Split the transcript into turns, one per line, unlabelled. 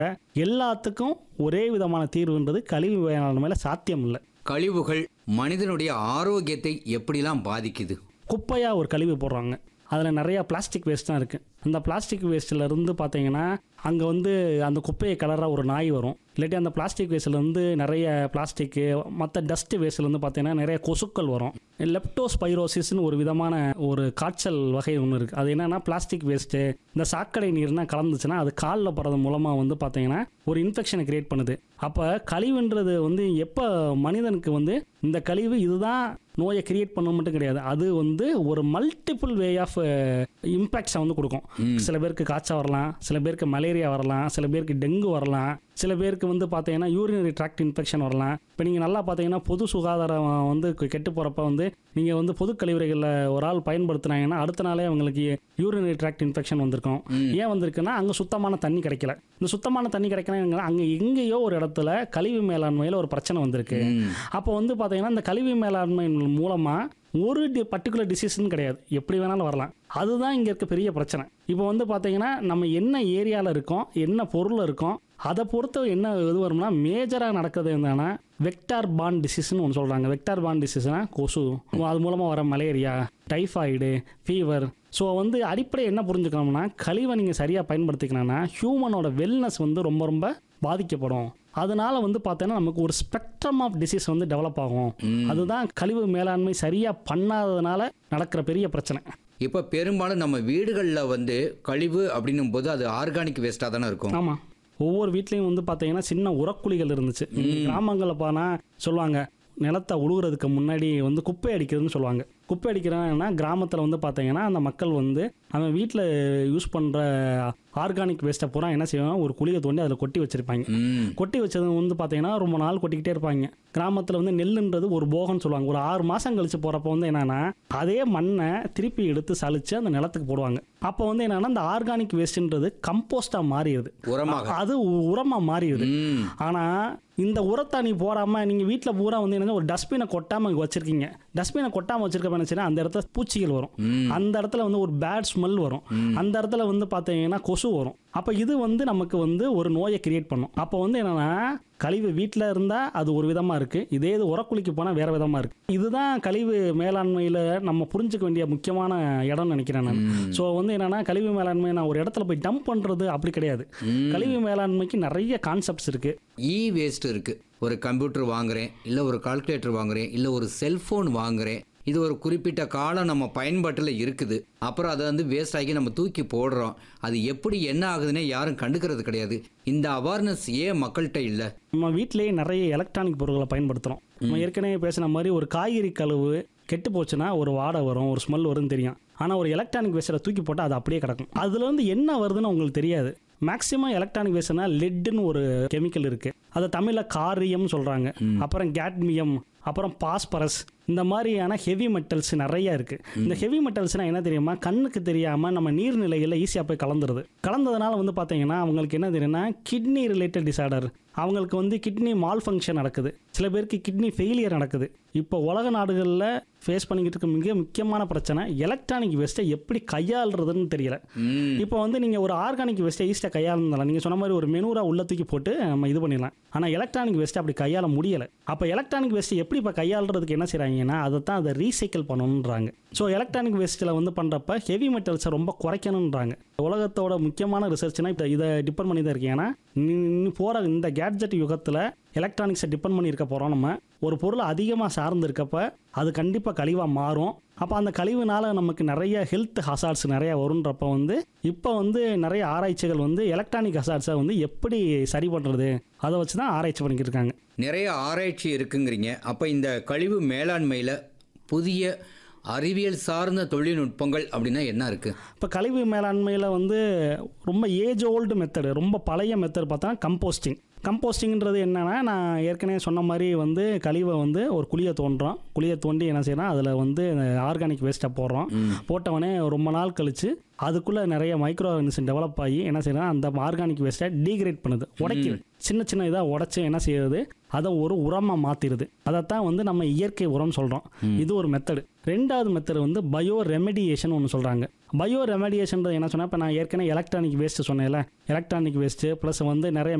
எல்லாத்துக்கும் ஒரே விதமான தீர்வுன்றது கழிவு மேலாண்மையில சாத்தியம் இல்லை
கழிவுகள் மனிதனுடைய ஆரோக்கியத்தை எப்படிலாம் பாதிக்குது
குப்பையாக ஒரு கழிவு போடுறாங்க அதில் நிறையா பிளாஸ்டிக் வேஸ்ட் தான் இருக்குது அந்த பிளாஸ்டிக் வேஸ்ட்டில் இருந்து பார்த்தீங்கன்னா அங்கே வந்து அந்த குப்பையை கலராக ஒரு நாய் வரும் இல்லாட்டி அந்த பிளாஸ்டிக் வேஸ்ட்லேருந்து நிறைய பிளாஸ்டிக்கு மற்ற டஸ்ட் வேஸ்ட்லேருந்து பார்த்தீங்கன்னா நிறைய கொசுக்கள் வரும் லெப்டோஸ்பைரோசிஸ்னு ஒரு விதமான ஒரு காய்ச்சல் வகை ஒன்று இருக்குது அது என்னன்னா பிளாஸ்டிக் வேஸ்ட்டு இந்த சாக்கடை நீர்னா கலந்துச்சுன்னா அது காலில் போகிறது மூலமாக வந்து பார்த்தீங்கன்னா ஒரு இன்ஃபெக்ஷனை கிரியேட் பண்ணுது அப்போ கழிவுன்றது வந்து எப்போ மனிதனுக்கு வந்து இந்த கழிவு இதுதான் நோயை கிரியேட் பண்ண மட்டும் கிடையாது அது வந்து ஒரு மல்டிபிள் வே ஆஃப் இம்பேக்ட்ஸை வந்து கொடுக்கும் சில பேருக்கு காய்ச்சல் வரலாம் சில பேருக்கு மலேரியா வரலாம் சில பேருக்கு டெங்கு வரலாம் சில பேருக்கு வந்து பார்த்தீங்கன்னா யூரினரி ட்ராக்ட் இன்ஃபெக்ஷன் வரலாம் இப்போ நீங்கள் நல்லா பார்த்தீங்கன்னா பொது சுகாதாரம் வந்து கெட்டு போகிறப்ப வந்து நீங்கள் வந்து பொது கழிவறைகளில் ஒரு ஆள் பயன்படுத்துனாங்கன்னா அடுத்த நாளே அவங்களுக்கு யூரினரி ட்ராக்ட் இன்ஃபெக்ஷன் வந்திருக்கும் ஏன் வந்திருக்குன்னா அங்கே சுத்தமான தண்ணி கிடைக்கல இந்த சுத்தமான தண்ணி கிடைக்கலன்னா அங்கே எங்கேயோ ஒரு இடத்துல கழிவு மேலாண்மையில் ஒரு பிரச்சனை வந்திருக்கு அப்போ வந்து பார்த்தீங்கன்னா இந்த கழிவு மேலாண்மை மூலமாக ஒரு டி பர்டிகுலர் டிசீஸ்னு கிடையாது எப்படி வேணாலும் வரலாம் அதுதான் இங்கே இருக்க பெரிய பிரச்சனை இப்போ வந்து பார்த்தீங்கன்னா நம்ம என்ன ஏரியாவில் இருக்கோம் என்ன பொருள் இருக்கோம் அதை பொறுத்து என்ன இது வரும்னா மேஜராக நடக்கிறது என்னன்னா வெக்டார் பான் டிசீஸ்னு ஒன்று சொல்கிறாங்க வெக்டார் பான் டிசீஸ்னா கொசு அது மூலமாக வர மலேரியா டைஃபாய்டு ஃபீவர் ஸோ வந்து அடிப்படை என்ன புரிஞ்சுக்கணும்னா கழிவை நீங்கள் சரியாக பயன்படுத்திக்கணும்னா ஹியூமனோட வெல்னஸ் வந்து ரொம்ப ரொம்ப பாதிக்கப்படும் அதனால வந்து பார்த்தோன்னா நமக்கு ஒரு ஸ்பெக்ட்ரம் ஆஃப் டிசீஸ் வந்து டெவலப் ஆகும் அதுதான் கழிவு மேலாண்மை சரியாக பண்ணாததுனால நடக்கிற பெரிய பிரச்சனை
இப்போ பெரும்பாலும் நம்ம வீடுகளில் வந்து கழிவு அப்படின்னும் போது அது ஆர்கானிக் வேஸ்ட்டாக தானே இருக்கும்
ஆமாம் ஒவ்வொரு வீட்லேயும் வந்து பார்த்தீங்கன்னா சின்ன உரக்குழிகள் இருந்துச்சு கிராமங்களில் போனா சொல்லுவாங்க நிலத்தை உழுகுறதுக்கு முன்னாடி வந்து குப்பை அடிக்கிறதுன்னு சொல்லுவாங்க குப்பை அடிக்கிறேன்னா கிராமத்தில் வந்து பார்த்தீங்கன்னா அந்த மக்கள் வந்து அவன் வீட்டில் யூஸ் பண்ணுற ஆர்கானிக் வேஸ்ட்டை பூரா என்ன செய்வாங்க ஒரு குழியை தோண்டி அதில் கொட்டி வச்சிருப்பாங்க
ம்
கொட்டி வச்சது வந்து பார்த்தீங்கன்னா ரொம்ப நாள் கொட்டிக்கிட்டே இருப்பாங்க கிராமத்தில் வந்து நெல்லுன்றது ஒரு போகம்னு சொல்லுவாங்க ஒரு ஆறு மாதம் கழிச்சு போகிறப்ப வந்து என்னன்னா அதே மண்ணை திருப்பி எடுத்து சலிச்சு அந்த நிலத்துக்கு போடுவாங்க அப்போ வந்து என்னன்னா அந்த ஆர்கானிக் வேஸ்ட்ன்றது கம்போஸ்டாக மாறிடுது
உரமாக
அது உ- உரமா மாறிடுது
ம்
ஆனா இந்த உரத்தை நீ போடாம நீங்க வீட்ல பூரா வந்து என்ன ஒரு டஸ்ட்பினை கொட்டாம இங்க வச்சிருக்கீங்க டஸ்ட்பினை கொட்டாம வச்சிருக்க நினைச்சுன்னா அந்த இடத்துல பூச்சிகள் வரும் அந்த இடத்துல வந்து ஒரு பேட் ஸ்மெல் வரும் அந்த இடத்துல வந்து பாத்தீங்கன்னா கொசு வரும் அப்ப இது வந்து நமக்கு வந்து ஒரு நோயை கிரியேட் பண்ணும் அப்போ வந்து என்னன்னா கழிவு வீட்டில் இருந்தால் அது ஒரு விதமாக இருக்குது இதே இது உரக்குழிக்கு போனால் வேறு விதமாக இருக்குது இதுதான் கழிவு மேலாண்மையில் நம்ம புரிஞ்சுக்க வேண்டிய முக்கியமான இடம்னு நினைக்கிறேன் நான் ஸோ வந்து என்னன்னா கழிவு மேலாண்மை நான் ஒரு இடத்துல போய் டம்ப் பண்ணுறது அப்படி கிடையாது கழிவு மேலாண்மைக்கு நிறைய கான்செப்ட்ஸ் இருக்குது
இ வேஸ்ட் இருக்கு ஒரு கம்ப்யூட்டர் வாங்குறேன் இல்லை ஒரு கால்குலேட்டர் வாங்குறேன் இல்லை ஒரு செல்போன் வாங்குறேன் இது ஒரு குறிப்பிட்ட காலம் நம்ம பயன்பாட்டில் இருக்குது அப்புறம் அதை வந்து வேஸ்ட் ஆகி நம்ம தூக்கி போடுறோம் அது எப்படி என்ன ஆகுதுன்னே யாரும் கண்டுக்கிறது கிடையாது இந்த அவேர்னஸ் ஏன் மக்கள்கிட்ட இல்லை
நம்ம வீட்டிலேயே நிறைய எலக்ட்ரானிக் பொருட்களை பயன்படுத்துகிறோம் நம்ம ஏற்கனவே பேசின மாதிரி ஒரு காய்கறி கழுவு கெட்டு போச்சுன்னா ஒரு வாடை வரும் ஒரு ஸ்மெல் வரும்னு தெரியும் ஆனால் ஒரு எலக்ட்ரானிக் வேஸ்ட்டில் தூக்கி போட்டால் அது அப்படியே கிடக்கும் அதுல இருந்து என்ன வருதுன்னு உங்களுக்கு தெரியாது மேக்ஸிமம் எலக்ட்ரானிக் வேஸ்ட்னா லெட்னு ஒரு கெமிக்கல் இருக்கு அதை தமிழில் காரியம் சொல்றாங்க அப்புறம் கேட்மியம் அப்புறம் பாஸ்பரஸ் இந்த மாதிரியான ஹெவி மெட்டல்ஸ் நிறைய இருக்கு இந்த ஹெவி மெட்டல்ஸ்னா என்ன தெரியுமா கண்ணுக்கு தெரியாம நம்ம நீர்நிலைகளில் ஈஸியாக போய் கலந்துருது கலந்ததுனால வந்து பார்த்தீங்கன்னா அவங்களுக்கு என்ன தெரியும்னா கிட்னி ரிலேட்டட் டிசார்டர் அவங்களுக்கு வந்து கிட்னி மால் ஃபங்க்ஷன் நடக்குது சில பேருக்கு கிட்னி ஃபெயிலியர் நடக்குது இப்போ உலக நாடுகளில் ஃபேஸ் பண்ணிக்கிட்டு இருக்க மிக முக்கியமான பிரச்சனை எலக்ட்ரானிக் வேஸ்ட்டை எப்படி கையாளுறதுன்னு தெரியல
ம்
இப்போ வந்து நீங்கள் ஒரு ஆர்கானிக் வேஸ்ட்டை ஈஸியாக கையாளலாம் நீங்கள் சொன்ன மாதிரி ஒரு மெனூரா உள்ள தூக்கி போட்டு நம்ம இது பண்ணிடலாம் ஆனால் எலக்ட்ரானிக் வேஸ்ட்டை அப்படி கையாள முடியலை அப்போ எலக்ட்ரானிக் வேஸ்ட்டை எப்படி இப்போ கையாளுறதுக்கு என்ன செய்கிறாங்கன்னா அதை தான் அதை ரீசைக்கிள் பண்ணணுன்றாங்க ஸோ எலக்ட்ரானிக் வேஸ்ட்டில் வந்து பண்ணுறப்ப ஹெவி மெட்டல்ஸை ரொம்ப குறைக்கணுன்றாங்க உலகத்தோட முக்கியமான ரிசர்ச்னா இப்போ இதை டிபெண்ட் பண்ணி தான் இருக்கு ஏன்னா போகிற இந்த கேட்ஜெட் யுகத்தில் எலக்ட்ரானிக்ஸை டிபெண்ட் பண்ணி இருக்க போகிறோம் நம்ம ஒரு பொருள் அதிகமாக சார்ந்து இருக்கப்ப அது கண்டிப்பாக கழிவாக மாறும் அப்போ அந்த கழிவுனால நமக்கு நிறைய ஹெல்த் ஹசார்ட்ஸ் நிறைய வருன்றப்ப வந்து இப்போ வந்து நிறைய ஆராய்ச்சிகள் வந்து எலக்ட்ரானிக் ஹசார்ட்ஸை வந்து எப்படி சரி பண்ணுறது அதை வச்சு தான் ஆராய்ச்சி பண்ணிக்கிட்டு இருக்காங்க
நிறைய ஆராய்ச்சி இருக்குங்கிறீங்க அப்போ இந்த கழிவு மேலாண்மையில் புதிய அறிவியல் சார்ந்த தொழில்நுட்பங்கள் அப்படின்னா என்ன இருக்குது
இப்போ கழிவு மேலாண்மையில் வந்து ரொம்ப ஏஜ் ஓல்டு மெத்தடு ரொம்ப பழைய மெத்தட் பார்த்தா கம்போஸ்டிங் கம்போஸ்டிங்ன்றது என்னன்னா நான் ஏற்கனவே சொன்ன மாதிரி வந்து கழிவை வந்து ஒரு குழியை தோண்டுறோம் குழியை தோண்டி என்ன செய்யறோம் அதில் வந்து ஆர்கானிக் வேஸ்ட்டை போடுறோம் போட்டவொடனே ரொம்ப நாள் கழிச்சு அதுக்குள்ளே நிறைய மைக்ரோ ஆர்கனிசம் டெவலப் ஆகி என்ன செய்யணும் அந்த ஆர்கானிக் வேஸ்ட்டை டீக்ரேட் பண்ணுது உடைக்குது சின்ன சின்ன இதாக உடைச்சு என்ன செய்யுது அதை ஒரு உரமாக மாற்றிடுது அதைத்தான் வந்து நம்ம இயற்கை உரம் சொல்கிறோம் இது ஒரு மெத்தடு ரெண்டாவது மெத்தட் வந்து பயோ ரெமெடியேஷன் ஒன்று சொல்கிறாங்க பயோ ரெமெடியேஷன் என்ன சொன்னால் இப்போ நான் ஏற்கனவே எலக்ட்ரானிக் வேஸ்ட்டு சொன்னேன்ல எலக்ட்ரானிக் வேஸ்ட்டு ப்ளஸ் வந்து நிறைய